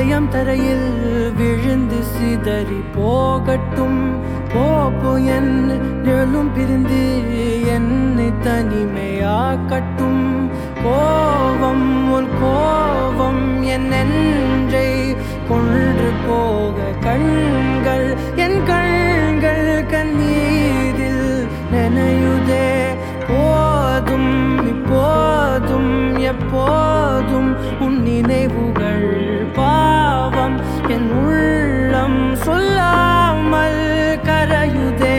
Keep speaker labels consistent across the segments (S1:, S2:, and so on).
S1: இதயம் தரையில் விழுந்து சிதறி போகட்டும் போப்பு என் நிழலும் பிரிந்து என்னை தனிமையாக்கட்டும் கோபம் உன் கோபம் என் நெஞ்சை கொன்று போக கண்கள் என் கண்கள் கண்ணீரில் நினையுதே போதும் இப்போதும் எப்போதும் உன் நினைவுகள் பாவம் என் உள்ளம் சொல்லாமல் கரையுதே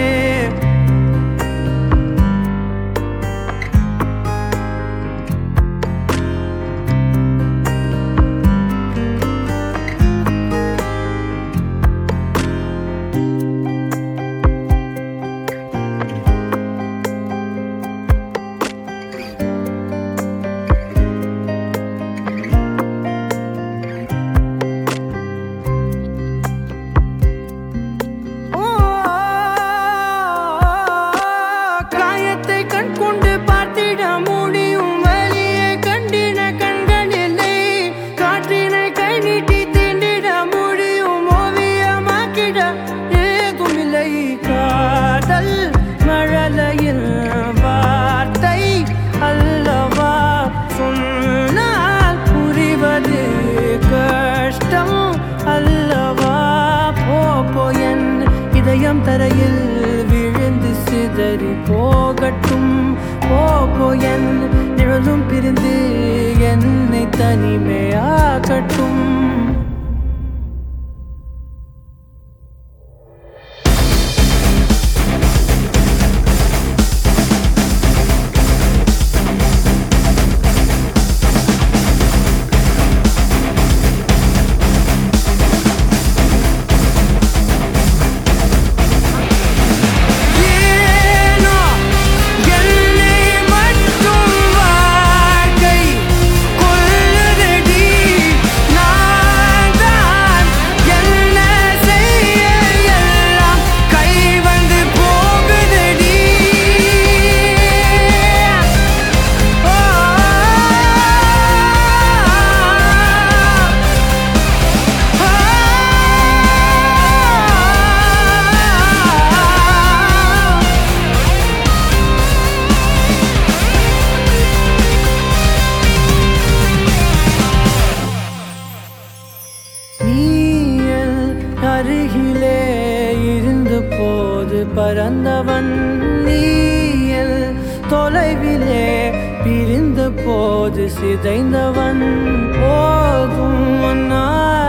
S1: ஓ, காயத்தை கண் கொண்டு பார்த்திட முடியும் வலியை கண்டின கண்கள் இல்லை காற்றினை கை நீட்டி தீண்டிட முடியும் ஓவியமாக்கிட ஏதும் இல்லை காதல் மழலையில் வார்த்தை அல்லவா சொன்னால் புரிவது கஷ்டம் அல்லவா போப்போ என் இதயம் தரையில் விழுந்து சிதறி போகட்டும் போப்போ என் நிழலும் பிரிந்து என்னை தனிமையாகட்டும் ஏனோ என்னை மட்டும் வாழ்க்கை கொல்லுதடி நான் தான் என்ன செய்ய எல்லாம் கை வந்து போகுதடி ஓ நீயல் அருகிலே இருந்த போது பறந்தவன் நீயல் தொலைவிலே பிரிந்த போது சிதைந்தவன் போதும் உன்னால்